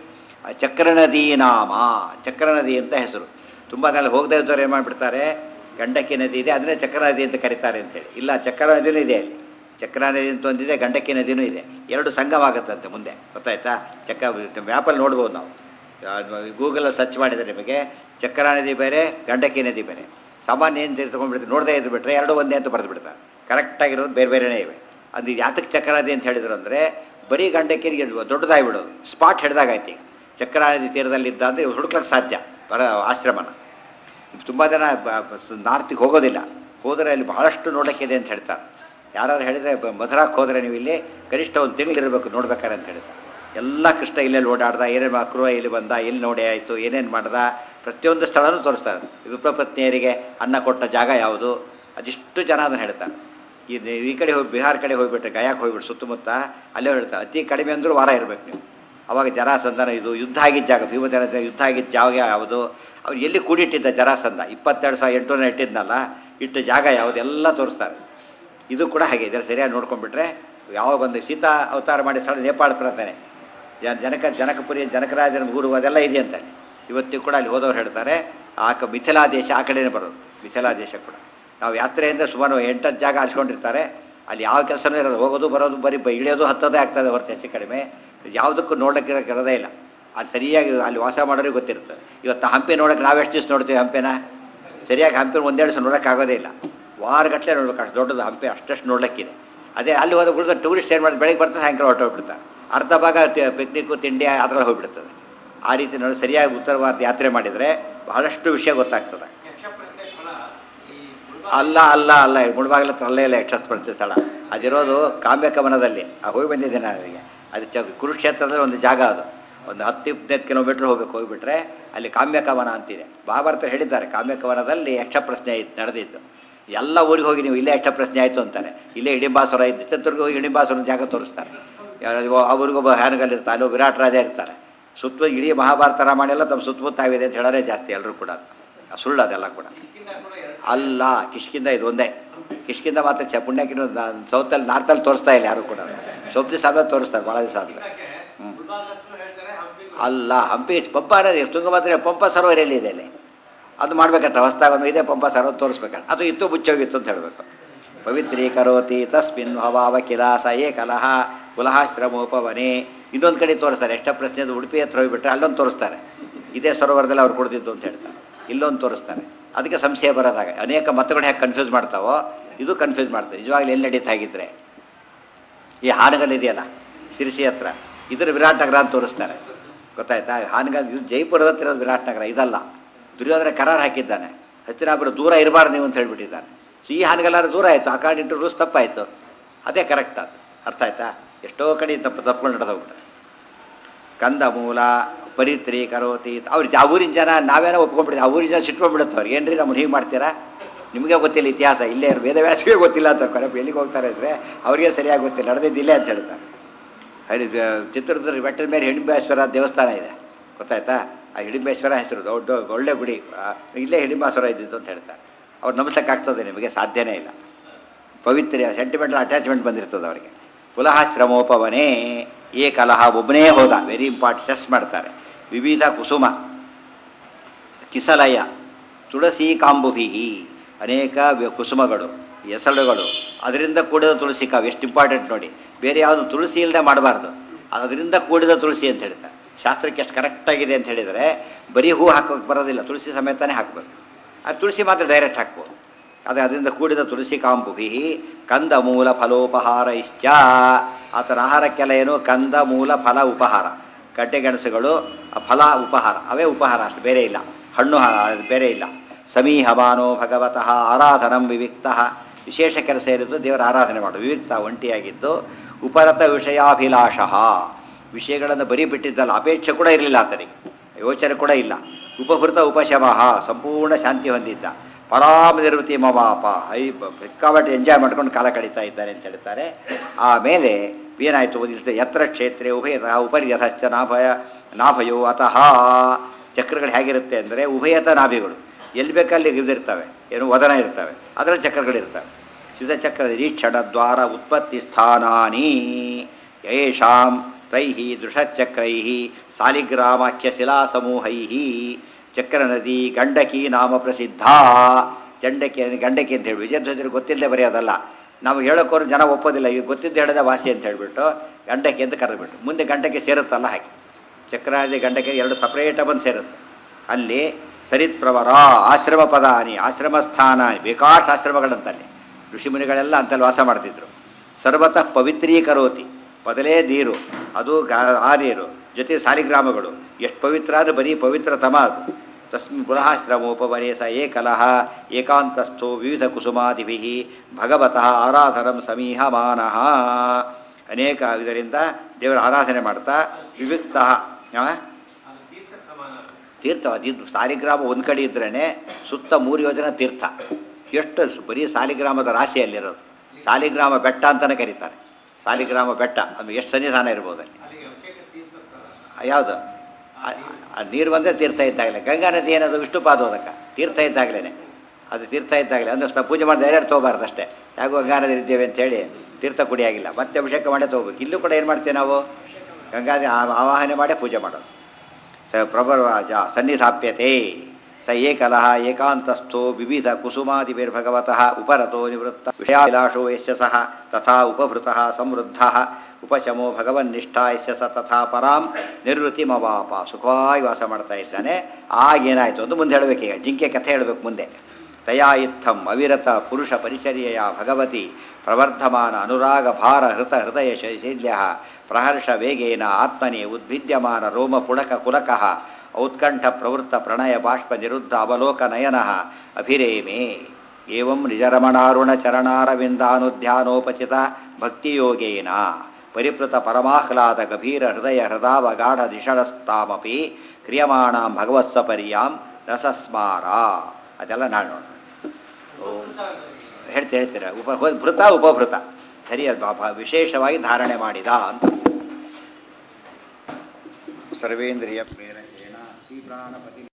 ಚಕ್ರ ನದಿ ನಾಮ ಚಕ್ರ ನದಿ ಅಂತ ಹೆಸರು ತುಂಬ ಜನ ಹೋಗದೇ ಇದ್ದವ್ರು ಏನು ಮಾಡಿಬಿಡ್ತಾರೆ ಗಂಡಕಿ ನದಿ ಇದೆ ಅದನ್ನೇ ಚಕ್ರ ನದಿ ಅಂತ ಕರೀತಾರೆ ಅಂತೇಳಿ ಇಲ್ಲ ಚಕ್ರ ನದಿನೂ ಇದೆ ಅಲ್ಲಿ ಚಕ್ರ ನದಿ ಅಂತ ಒಂದಿದೆ ಗಂಡಕಿ ನದಿನೂ ಇದೆ ಎರಡು ಸಂಗಮಾಗುತ್ತಂತೆ ಮುಂದೆ ಗೊತ್ತಾಯ್ತಾ ಚಕ್ರ ಮ್ಯಾಪಲ್ಲಿ ನೋಡ್ಬೋದು ನಾವು ಗೂಗಲಲ್ಲಿ ಸರ್ಚ್ ಮಾಡಿದರೆ ನಿಮಗೆ ಚಕ್ರ ನದಿ ಬೇರೆ ಗಂಡಕಿ ನದಿ ಬೇರೆ ಸಾಮಾನ್ಯ ಏನು ತಿಳ್ಕೊಂಡ್ಬಿಡ್ತಾರೆ ನೋಡದೇ ಇದ್ದು ಬಿಟ್ಟರೆ ಎರಡು ಒಂದೇ ಅಂತ ಬರೆದು ಬಿಡ್ತಾರೆ ಕರೆಕ್ಟಾಗಿರೋದು ಬೇರೆ ಬೇರೆನೇ ಇವೆ ಅದು ಯಾತಕ್ಕೆ ಚಕ್ರ ನದಿ ಅಂತ ಹೇಳಿದ್ರು ಅಂದರೆ ಬರೀ ಗಂಡಕಿರಿಗೆ ದೊಡ್ಡದಾಗಿ ಬಿಡೋದು ಸ್ಪಾಟ್ ಹಿಡ್ದಾಗಾಯ್ತು ಈಗ ಚಕ್ರ ನದಿ ತೀರದಲ್ಲಿದ್ದ ಅಂದರೆ ಹುಡುಕ್ಲಕ್ಕೆ ಸಾಧ್ಯ ಬರ ಆಶ್ರಮನ ತುಂಬ ಜನ ನಾರ್ತಿಗೆ ಹೋಗೋದಿಲ್ಲ ಹೋದರೆ ಅಲ್ಲಿ ಬಹಳಷ್ಟು ನೋಡೋಕ್ಕಿದೆ ಅಂತ ಹೇಳ್ತಾರೆ ಯಾರು ಹೇಳಿದರೆ ಮಧುರಾಕ್ಕೆ ಹೋದರೆ ನೀವು ಇಲ್ಲಿ ಕನಿಷ್ಠ ಒಂದು ತಿಂಗಳಿರಬೇಕು ನೋಡ್ಬೇಕಾರೆ ಅಂತ ಹೇಳ್ತಾರೆ ಎಲ್ಲ ಕೃಷ್ಣ ಇಲ್ಲೆಲ್ಲಿ ಓಡಾಡ್ದ ಏನೇನು ಮಕ್ಕಳು ಇಲ್ಲಿ ಬಂದ ಎಲ್ಲಿ ನೋಡಿ ಆಯಿತು ಏನೇನು ಮಾಡ್ದ ಪ್ರತಿಯೊಂದು ಸ್ಥಳನೂ ತೋರಿಸ್ತಾರೆ ವಿಪ್ರಪತ್ನಿಯರಿಗೆ ಅನ್ನ ಕೊಟ್ಟ ಜಾಗ ಯಾವುದು ಅದಿಷ್ಟು ಜನ ಅದನ್ನು ಹೇಳ್ತಾರೆ ಈ ಈ ಕಡೆ ಹೋಗಿ ಬಿಹಾರ ಕಡೆ ಹೋಗ್ಬಿಟ್ರೆ ಗಯಾಕ್ಕೆ ಹೋಗ್ಬಿಟ್ಟು ಸುತ್ತಮುತ್ತ ಅಲ್ಲೇ ಹೇಳ್ತಾರೆ ಅತಿ ಕಡಿಮೆ ಅಂದರೂ ವಾರ ಇರಬೇಕು ನೀವು ಅವಾಗ ಜರಾಸಂಧನ ಇದು ಯುದ್ಧ ಆಗಿದ್ದ ಜಾಗ ಭೀಮಜನ ಯುದ್ಧ ಆಗಿದ್ದ ಜಾಗ ಯಾವುದು ಅವ್ರು ಎಲ್ಲಿ ಕೂಡಿಟ್ಟಿದ್ದ ಜರಾಸಂಧ ಇಪ್ಪತ್ತೆರಡು ಸಾವಿರ ಎಂಟುನೂರ ಇಟ್ಟಿದ್ನಲ್ಲ ಇಟ್ಟ ಜಾಗ ಯಾವುದು ಎಲ್ಲ ತೋರಿಸ್ತಾರೆ ಇದು ಕೂಡ ಹಾಗೆ ಇದರ ಸರಿಯಾಗಿ ನೋಡ್ಕೊಂಡ್ಬಿಟ್ರೆ ಯಾವ ಬಂದು ಸೀತಾ ಅವತಾರ ಮಾಡಿ ಸ್ಥಳ ನೇಪಾಳ ಪ್ರಾರ್ಥನೆ ಜನ ಜನಕ ಜನಕಪುರಿ ಜನಕರಾಜನ ಊರು ಅದೆಲ್ಲ ಇದೆ ಅಂತ ಇವತ್ತಿಗೂ ಕೂಡ ಅಲ್ಲಿ ಹೋದವ್ರು ಹೇಳ್ತಾರೆ ಆ ಕ ಮಿಥಿಲಾ ದೇಶ ಆ ಕಡೆನೇ ಬರೋದು ಮಿಥಿಲಾ ದೇಶ ಕೂಡ ನಾವು ಯಾತ್ರೆಯಿಂದ ಸುಮಾರು ಎಂಟತ್ತು ಜಾಗ ಹಚ್ಕೊಂಡಿರ್ತಾರೆ ಅಲ್ಲಿ ಯಾವ ಕೆಲಸನೂ ಇರೋದು ಹೋಗೋದು ಬರೋದು ಬರೀ ಬ ಇಳಿಯೋದು ಹತ್ತೋದೇ ಆಗ್ತದೆ ಹೊರತು ಹೆಚ್ಚು ಕಡಿಮೆ ಯಾವುದಕ್ಕೂ ನೋಡೋಕ್ಕೆ ಇರೋದೇ ಇಲ್ಲ ಅದು ಸರಿಯಾಗಿ ಅಲ್ಲಿ ವಾಸ ಮಾಡೋರಿಗೆ ಗೊತ್ತಿರ್ತದೆ ಇವತ್ತು ಹಂಪಿ ನೋಡೋಕೆ ನಾವೆಷ್ಟು ದಿವಸ ನೋಡ್ತೀವಿ ಹಂಪಿನ ಸರಿಯಾಗಿ ಹಂಪಿ ಒಂದೆರಡು ದಿವಸ ನೋಡೋಕ್ಕಾಗೋದೇ ಇಲ್ಲ ವಾರಗಟ್ಟಲೆ ನೋಡ್ಬೇಕು ಅಷ್ಟು ದೊಡ್ಡದು ಹಂಪಿ ಅಷ್ಟಷ್ಟು ನೋಡ್ಲಿಕ್ಕಿದೆ ಅದೇ ಅಲ್ಲಿ ಹೋದ ಬಿಡಿದ ಟೂರಿಸ್ಟ್ ಏನು ಮಾಡಿ ಬೆಳಗ್ಗೆ ಬರ್ತಾರೆ ಸಾಯಂಕಾಲ ಹೊರಟೋಗ್ಬಿಡ್ತಾರೆ ಅರ್ಧ ಭಾಗ ಪಿಕ್ನಿಕ್ಕು ತಿಂಡಿ ಅದ್ರಲ್ಲಿ ಹೋಗ್ಬಿಡ್ತದೆ ಆ ರೀತಿ ನೋಡಿ ಸರಿಯಾಗಿ ಉತ್ತರ ಭಾರತ ಯಾತ್ರೆ ಮಾಡಿದರೆ ಬಹಳಷ್ಟು ವಿಷಯ ಗೊತ್ತಾಗ್ತದೆ ಯಕ್ಷ ಪ್ರಶ್ನೆ ಫಲ ಈ ಅಲ್ಲ ಅಲ್ಲ ಅಲ್ಲ ಮುಳುಬಾಗಿಲ ಹತ್ರ ಅಲ್ಲೇ ಇಲ್ಲ ಯಕ್ಷಸ್ಪರ್ಶ ಸ್ಥಳ ಅದಿರೋದು ಕಾಮ್ಯಕವನದಲ್ಲಿ ಆ ಹೋಗಿ ಬಂದಿದ್ದೆ ನಾನು ಅಲ್ಲಿಗೆ ಅದು ಚ ಕುರುಕ್ಷೇತ್ರದಲ್ಲಿ ಒಂದು ಜಾಗ ಅದು ಒಂದು ಹತ್ತು ಇಪ್ಪತ್ತೈದು ಕಿಲೋಮೀಟ್ರ್ ಹೋಗ್ಬೇಕು ಹೋಗಿಬಿಟ್ರೆ ಅಲ್ಲಿ ಕಾಮ್ಯಕವನ ಅಂತಿದೆ ಮಹಾಭಾರತ ಹೇಳಿದ್ದಾರೆ ಕಾಮ್ಯಕವನದಲ್ಲಿ ಯಕ್ಷ ಪ್ರಶ್ನೆ ಇತ್ತು ನಡೆದಿತ್ತು ಎಲ್ಲ ಊರಿಗೆ ಹೋಗಿ ನೀವು ಇಲ್ಲೇ ಯಕ್ಷ ಪ್ರಶ್ನೆ ಆಯಿತು ಅಂತಾರೆ ಇಲ್ಲೇ ಹಿಡಿಂಬಾಸುರ ಇದ್ದು ಚಿತ್ರದುರ್ಗ ಹೋಗಿ ಹಿಡಿಂಬಾಸುರನ ಜಾಗ ತೋರಿಸ್ತಾರೆ ಯಾರು- ಅವ್ರಿಗೊಬ್ಬ ಹ್ಯಾನಗಲ್ ಇರ್ತಾನೆ ಒಬ್ಬ ವಿರಾಟ್ ರಾಜ ಇರ್ತಾರೆ ಸುತ್ತ ಇಡೀ ಮಹಾಭಾರತ ರಾಮಾಯಣ ಎಲ್ಲ ತಮ್ಮ ಸುತ್ತಮುತ್ತ ಆಗಿದೆ ಅಂತ ಹೇಳೋದೇ ಜಾಸ್ತಿ ಎಲ್ಲರೂ ಕೂಡ ಸುಳ್ಳು ಅದೆಲ್ಲ ಕೂಡ ಕಿಷ್ಕಿಂದ ಕೂಡ ಎರಡು ಅಲ್ಲ ಕಿಷ್ಕಿಂದ ಇದು ಒಂದೇ ಕಿಷ್ಕಿಂದ ಮಾತ್ರ ಚ ಪುಣ್ಯಕಿನ ಸೌತಲ್ಲಿ ನಾರ್ತಲ್ಲಿ ತೋರಿಸ್ತಾ ಇಲ್ಲ ಯಾರು ಕೂಡ ಸ್ವಲ್ಪ ದಿವಸ ಆದ್ಮೇಲೆ ತೋರಿಸ್ತಾರೆ ಭಾಳ ದಿವಸ ಆದ್ಮೇಲೆ ಇದಕ್ಕೆ ಗುಲ್ಬರ್ಗಕ್ಕೂ ಹೇಳ್ತಾರೆ ಹಂಪಿಗೂ ಅಲ್ಲ ಹಂಪಿ ಪಂಪ ಅನ್ನೋದು ತುಂಗಭದ್ರ ಪಂಪ ಸರೋವರ ಎಲ್ಲಿದೆ ಅಲ್ಲಿ ಅದು ಮಾಡ್ಬೇಕಂತ ಹೊಸ್ದಾಗೊಂದು ಇದೆ ಪಂಪ ಸರೋವರ ತೋರಿಸ್ಬೇಕಂತ ಅದು ಇತ್ತು ಮುಚ್ಚೋಗಿತ್ತು ಅಂತ ಹೇಳಬೇಕು ಪವಿತ್ರೀಕರೋತಿ ತಸ್ಮಿನ್ ಹವಾವ ಕಿಲಾಸ ಏ ಕಲಹ ಕುಲಹಾಶ್ರಮೋಪವನೆ ಇನ್ನೊಂದು ಕಡೆ ತೋರಿಸ್ತಾರೆ ಎಷ್ಟ ಪ್ರಶ್ನೆ ಅದು ಉಡುಪಿ ಹತ್ರ ಹೋಗ್ಬಿಟ್ರೆ ಅಲ್ಲೊಂದು ತೋರಿಸ್ತಾರೆ ಇದೇ ಸರೋವರದಲ್ಲಿ ಅವ್ರು ಕೊಡ್ತಿದ್ದು ಅಂತ ಹೇಳ್ತಾರೆ ಇಲ್ಲೊಂದು ತೋರಿಸ್ತಾರೆ ಅದಕ್ಕೆ ಸಂಶಯ ಬರೋದಾಗ ಅನೇಕ ಮತಗಳು ಹೇಗೆ ಕನ್ಫ್ಯೂಸ್ ಮಾಡ್ತಾವೋ ಇದು ಕನ್ಫ್ಯೂಸ್ ಮಾಡ್ತಾರೆ ನಿಜವಾಗ್ಲೂ ಎಲ್ಲಿ ನಡೀತಾ ಆಗಿದ್ರೆ ಈ ಹಾನಗಲ್ ಇದೆಯಲ್ಲ ಶಿರಸಿ ಹತ್ರ ಇದ್ರ ವಿರಾಟ್ ನಗರ ಅಂತ ತೋರಿಸ್ತಾರೆ ಗೊತ್ತಾಯ್ತಾ ಹಾನಗಲ್ ಇದು ಜೈಪುರದ ಹತ್ರ ಇರೋದು ವಿರಾಟ್ ನಗರ ಇದಲ್ಲ ದುರ್ಯೋಧನ ಕರಾರ್ ಹಾಕಿದ್ದಾನೆ ಹತ್ತಿರಾಬರು ದೂರ ಇರಬಾರ್ದು ನೀವು ಅಂತ ಹೇಳ್ಬಿಟ್ಟಿದ್ದಾನೆ ಸೊ ಈ ಹಾನಗಲ್ಲಾರು ದೂರ ಆಯಿತು ಅಕಾರ್ಡಿಂಗ್ ಟು ರೂಲ್ಸ್ ತಪ್ಪಾಯಿತು ಅದೇ ಕರೆಕ್ಟ್ ಅದು ಅರ್ಥ ಆಯ್ತಾ ಎಷ್ಟೋ ಕಡೆ ತಪ್ಪು ತಪ್ಕೊಂಡು ನಡೆದೋಗ್ಬಿಟ್ಟು ಕಂದ ಮೂಲ ಪರಿತ್ರಿ ಕರೋತಿ ಅವ್ರು ಆ ಊರಿನ ಜನ ನಾವೇನೋ ಒಪ್ಕೊಂಡ್ಬಿಡ್ತೀವಿ ಆ ಊರಿನ ಜನ ಸಿಟ್ಕೊಂಡ್ಬಿಡುತ್ತೆ ಅವ್ರಿಗೆ ಏನ್ರಿ ನಮ್ಮನ್ನು ಹೀಗೆ ಮಾಡ್ತೀರಾ ನಿಮಗೆ ಗೊತ್ತಿಲ್ಲ ಇತಿಹಾಸ ಇಲ್ಲೇ ಇರು ವೇದವ್ಯಾಸಿಗೆ ಗೊತ್ತಿಲ್ಲ ಅಂತ ಕಡೆ ಎಲ್ಲಿಗೆ ಹೋಗ್ತಾರೆ ಅಂದರೆ ಅವ್ರಿಗೆ ಸರಿಯಾಗಿ ಗೊತ್ತಿಲ್ಲ ನಡೆದಿದ್ದಿಲ್ಲ ಅಂತ ಹೇಳ್ತಾರೆ ಅಲ್ಲಿ ಚಿತ್ರದುರ್ಗ ಬೆಟ್ಟದ ಮೇಲೆ ಹಿಡಿಂಬೇಶ್ವರ ದೇವಸ್ಥಾನ ಇದೆ ಗೊತ್ತಾಯ್ತಾ ಆ ಹಿಡಿಂಬೇಶ್ವರ ಹೆಸರು ದೊಡ್ಡ ಒಳ್ಳೆ ಗುಡಿ ಆ, ಇಲ್ಲೇ ಹಿಡಿಂಬೇಶ್ವರ ಇದ್ದಿದ್ದು ಅಂತ ಹೇಳ್ತಾರೆ ಅವ್ರು ನಂಬಿಸೋಕ್ಕಾಗ್ತದೆ ನಿಮಗೆ ಸಾಧ್ಯನೇ ಇಲ್ಲ ಪವಿತ್ರ ಸೆಂಟಿಮೆಂಟಲ್ ಅಟ್ಯಾಚ್ಮೆಂಟ್ ಬಂದಿರ್ತದೆ ಅವರಿಗೆ ಪುಲಹಾಶ್ರಮೋಪವನೇ ಏ ಕಲಹ ಒಬ್ಬನೇ ಹೋದ ವೆರಿ ಇಂಪಾರ್ಟೆಂಟ್ ಸ್ಟ್ರೆಸ್ ಮಾಡ್ತಾರೆ ವಿವಿಧ ಕುಸುಮ ಕಿಸಲಯ ತುಳಸಿ ಕಾಂಬುಭಿ ಅನೇಕ ವ್ಯ- ಕುಸುಮಗಳು ಎಸಳುಗಳು ಅದರಿಂದ ಕೂಡಿದ ತುಳಸಿ ಕಾವು ಎಷ್ಟು ಇಂಪಾರ್ಟೆಂಟ್ ನೋಡಿ ಬೇರೆ ಯಾವುದು ತುಳಸಿ ಇಲ್ಲದೆ ಮಾಡಬಾರ್ದು ಅದರಿಂದ ಕೂಡಿದ ತುಳಸಿ ಅಂತ ಹೇಳ್ತಾರೆ ಶಾಸ್ತ್ರಕ್ಕೆ ಎಷ್ಟು ಕರೆಕ್ಟಾಗಿದೆ ಅಂತ ಹೇಳಿದರೆ ಬರೀ ಹೂ ಹಾಕೋಕೆ ಬರೋದಿಲ್ಲ ತುಳಸಿ ಸಮೇತನೇ ಹಾಕಬೇಕು ಆ ತುಳಸಿ ಮಾತ್ರ ಡೈರೆಕ್ಟ್ ಹಾಕ್ಬೋದು ಅದೇ ಅದರಿಂದ ಕೂಡಿದ ತುಳಸಿ ಕಾಂಬುಭಿ ಕಂದ ಮೂಲ ಫಲೋಪಹಾರ ಇಶ್ಚ ಆತನ ಆಹಾರಕ್ಕೆಲ್ಲ ಏನು ಕಂದ ಮೂಲ ಫಲ ಉಪಹಾರ ಗಡ್ಡೆ ಗೆಣಸುಗಳು ಆ ಫಲ ಉಪಹಾರ ಅವೇ ಉಪಹಾರ ಅಷ್ಟು ಬೇರೆ ಇಲ್ಲ ಹಣ್ಣು ಹಾ- ಬೇರೆ ಇಲ್ಲ ಸಮೀಹಮಾನೋ ಭಗವತಃ ಆರಾಧನಂ ವಿವಿಕ್ತ ವಿಶೇಷ ಕೆಲಸ ಇರೋದು ದೇವರ ಆರಾಧನೆ ಮಾಡು ವಿವಿಕ್ತ ಒಂಟಿಯಾಗಿದ್ದು ಉಪರತ ವಿಷಯಾಭಿಲಾಷ ವಿಷಯಗಳನ್ನು ಬರೀ ಬಿಟ್ಟಿದ್ದಲ್ಲ ಅಪೇಕ್ಷೆ ಕೂಡ ಇರಲಿಲ್ಲ ಆತನಿಗೆ ಯೋಚನೆ ಕೂಡ ಇಲ್ಲ ಉಪಹೃತ ಉಪಶಮಃ ಸಂಪೂರ್ಣ ಶಾಂತಿ ಹೊಂದಿದ್ದ ಪರಾಮ ನಿವೃತ್ತಿ ಮವಾಪ ಐ ಬೆಕ್ಕಾಬಟ್ಟೆ ಎಂಜಾಯ್ ಮಾಡ್ಕೊಂಡು ಕಾಲ ಕಳೀತಾ ಇದ್ದಾರೆ ಅಂತ ಹೇಳ್ತಾರೆ ಆಮೇಲೆ ಏನಾಯಿತು ಓದಿಸ್ತದೆ ಯತ್ರ ಕ್ಷೇತ್ರೆ ಉಭಯತ ಉಪರಿ ಯಥಶ್ಚ ನಾಭಯ ನಾಭಯೋ ಅತಃ ಚಕ್ರಗಳು ಹೇಗಿರುತ್ತೆ ಅಂದರೆ ಉಭಯತ ನಾಭಿಗಳು ಎಲ್ಲಿ ಬೇಕಲ್ಲಿ ಇದಿರ್ತವೆ ಏನು ವದನ ಇರ್ತವೆ ಅದರಲ್ಲಿ ಚಕ್ರಗಳಿರ್ತವೆ ಸಿದ್ಧಚಕ್ರ ನಿರೀಕ್ಷಣ ದ್ವಾರ ಉತ್ಪತ್ತಿ ಸ್ಥಾನಾನಿ ಯೇಷಾಂ ತೈ ದೃಷಚಕ್ರೈ ಸಾಲಿಗ್ರಾಮಾಖ್ಯ ಶಿಲಾಸಮೂಹೈ ಚಕ್ರ ನದಿ ಗಂಡಕಿ ನಾಮ ಪ್ರಸಿದ್ಧ ಚಂಡಕಿ ಗಂಡಕಿ ಅಂತ ಹೇಳಿ ವಿಜಯಧ್ವಜರು ಗೊತ್ತಿಲ್ಲದೆ ಬರೆಯೋದಲ್ಲ ನಾವು ಹೇಳೋಕೋರು ಜನ ಒಪ್ಪೋದಿಲ್ಲ ಈಗ ಗೊತ್ತಿದ್ದು ಹೇಳದ ವಾಸಿ ಅಂತ ಹೇಳ್ಬಿಟ್ಟು ಗಂಡಕಿ ಅಂತ ಕರೆದ್ಬಿಟ್ಟು ಮುಂದೆ ಗಂಡಕ್ಕೆ ಸೇರುತ್ತಲ್ಲ ಹಾಗೆ ಚಕ್ರಾದಿ ಗಂಡಕ್ಕೆ ಎರಡು ಸಪ್ರೇಟಾಗಿ ಬಂದು ಸೇರುತ್ತೆ ಅಲ್ಲಿ ಸರಿತ್ ಪ್ರವರ ಆಶ್ರಮ ಪದಾನಿ ಆಶ್ರಮ ಸ್ಥಾನ ಬೇಕಾಷ್ಟು ಆಶ್ರಮಗಳಂತಲ್ಲಿ ಋಷಿಮುನಿಗಳೆಲ್ಲ ಅಂತಲ್ಲಿ ವಾಸ ಮಾಡ್ತಿದ್ರು ಸರ್ವತಃ ಪವಿತ್ರೀಕರೋತಿ ಮೊದಲೇ ನೀರು ಅದು ಗಾ ಆ ನೀರು ಜೊತೆ ಸಾಲಿಗ್ರಾಮಗಳು ಎಷ್ಟು ಪವಿತ್ರ ಅಂದರೆ ಬರೀ ಪವಿತ್ರತಮ ಅದು ತಸ್ಮಿನ್ ಪುನಃಶ್ರಮೋಪವನೇ ಸ ಏಕಲಹ ಏಕಾಂತಸ್ಥೋ ವಿವಿಧ ಕುಸುಮಾದಿಭಿ ಭಗವತಃ ಆರಾಧನಂ ಸಮೀಹಮಾನಃ ಅನೇಕ ಇದರಿಂದ ದೇವರ ಆರಾಧನೆ ಮಾಡ್ತಾ ವಿವಿಕ್ತ ಅದು ತೀರ್ಥ ಸಮಾನ ತೀರ್ಥ ಇದು ಸಾಲಿಗ್ರಾಮ ಒಂದು ಕಡೆ ಇದ್ರೇ ಸುತ್ತ ಮೂರು ಯೋಜನೆ ತೀರ್ಥ ಎಷ್ಟು ಸ್- ಬರೀ ಸಾಲಿಗ್ರಾಮದ ರಾಶಿಯಲ್ಲಿರೋದು ಸಾಲಿಗ್ರಾಮ ಬೆಟ್ಟ ಅಂತಲೇ ಕರೀತಾರೆ ಸಾಲಿಗ್ರಾಮ ಬೆಟ್ಟ ಅದು ಎಷ್ಟು ಸನ್ನಿಧಾನ ಇರ್ಬೋದು ಅಲ್ಲಿ ಅಲ್ಲಿಗೆ ಅಭಿಷೇಕ ತೀರ್ಥ ಸ್ಥಳ. ಯಾವುದು ಆ ನೀರು ಬಂದರೆ ತೀರ್ಥ ಇದ್ದಾಗಲೇ ಗಂಗಾ ನದಿ ಏನದು ವಿಷ್ಣುಪಾದೋದಕ ತೀರ್ಥ ಇದ್ದಾಗಲೇ ಅದು ತೀರ್ಥ ಇದ್ದಾಗಲೇ ಅಂದರೆ ಸ್ವಲ್ಪ ಪೂಜೆ ಮಾಡಿ ಡೈರೆಕ್ಟ್ ತೊಗೋಬಾರ್ದು ಅಷ್ಟೇ ಯಾಕೋ ಗಂಗಾ ನದಿ ಇದ್ದೇವೆ ಅಂತೇಳಿ ತೀರ್ಥ ಕುಡಿಯಾಗಿಲ್ಲ ಮತ್ತೆ ಅಭಿಷೇಕ ಮಾಡೇ ತೊಗೋಬೇಕು ಇಲ್ಲೂ ಕೂಡ ಏನು ಮಾಡ್ತೀವಿ ನಾವು ಗಂಗಾದಿ ಆ- ಆವಾಹನೆ ಮಾಡೇ ಪೂಜೆ ಮಾಡೋದು ಸ ಪ್ರಭರ್ವಾಜ ಸನ್ನಿಧಾಪ್ಯತೆ ಸ ಏಕಲಃ ಏಕಾಂತಸ್ಥೋ ವಿವಿಧ ಕುಸುಮಾದಿಭಿರ್ಭಗವತಃ ಉಪರತೋ ನಿವೃತ್ತ ವಿಷಯಾಭಿಲಾಷೋ ಯಸ್ಯ ಸಹ ತಥಾ ಉಪಭೃತಃ ಸಮೃದ್ಧಃ ಉಪಶಮೋ ಭಗವನ್ನಿಷ್ಠ ಯಸ್ಯ ಸ ತಥಾ ಪರಾಂ ನಿರ್ವೃತಿಮವಾಪ ಸುಖವಾಗಿ ವಾಸ ಮಾಡ್ತಾ ಇದ್ದಾನೆ ಆಗೇನಾಯಿತು ಅಂತ ಮುಂದೆ ಹೇಳಬೇಕೀಗ ಜಿಂಕೆ ಕಥೆ ಹೇಳಬೇಕು ಮುಂದೆ ತಯಾ ಇತ್ತಂ ಅವಿರತ ಪುರುಷ ಪರಿಚರ್ಯೆಯ ಭಗವತಿ ಪ್ರವರ್ಧಮಾನ ಅನುರಾಗ ಭಾರ ಹೃತ ಹೃದಯ ಶೈಲ್ಯ ಪ್ರಹರ್ಷ ವೇಗೇನ ಆತ್ಮನಿ ಉದ್ಭಿದ್ಯಮಾನ ರೋಮ ಪುಳಕ ಕುಲಕಃ ಔತ್ಕಂಠ ಪ್ರವೃತ್ತ ಪ್ರಣಯ ಬಾಷ್ಪ ನಿರುದ್ಧ ಅವಲೋಕ ನಯನ ಅಭಿರೇಮೆ ಏವಂ ನಿಜರಮಣಾರುಣ ಚರಣಾರವಿಂದಾನುಧ್ಯಾನೋಪಚಿತ ಭಕ್ತಿಯೋಗೇನ ಪರಿಪೃತ ಪರಮಾಹ್ಲಾದ ಗಭೀರ ಹೃದಯ ಹೃದಾವಗಾಢ ದಿಷಣಸ್ತಾಮಪಿ ಕ್ರಿಯಮಾಣಾಂ ಭಗವತ್ಸಪರ್ಯಾಂ ರಸಸ್ಮಾರ ಅದೆಲ್ಲ ನಾಳೆ ನೋಡೋಣ ಓಂ ಹೇಳ್ತೀರ ಹೇಳ್ತೀರ ಉಪ ಭೃತ ಉಪಭೃತ ಸರಿ ಅದು ಬಾ- ಬಾ- ವಿಶೇಷವಾಗಿ ಧಾರಣೆ ಮಾಡಿದ ಅಂತ ಸರ್ವೇಂದ್ರಿಯ ಪ್ರೇರಕೇಣ ಶ್ರೀ ಪ್ರಾಣಪತಿ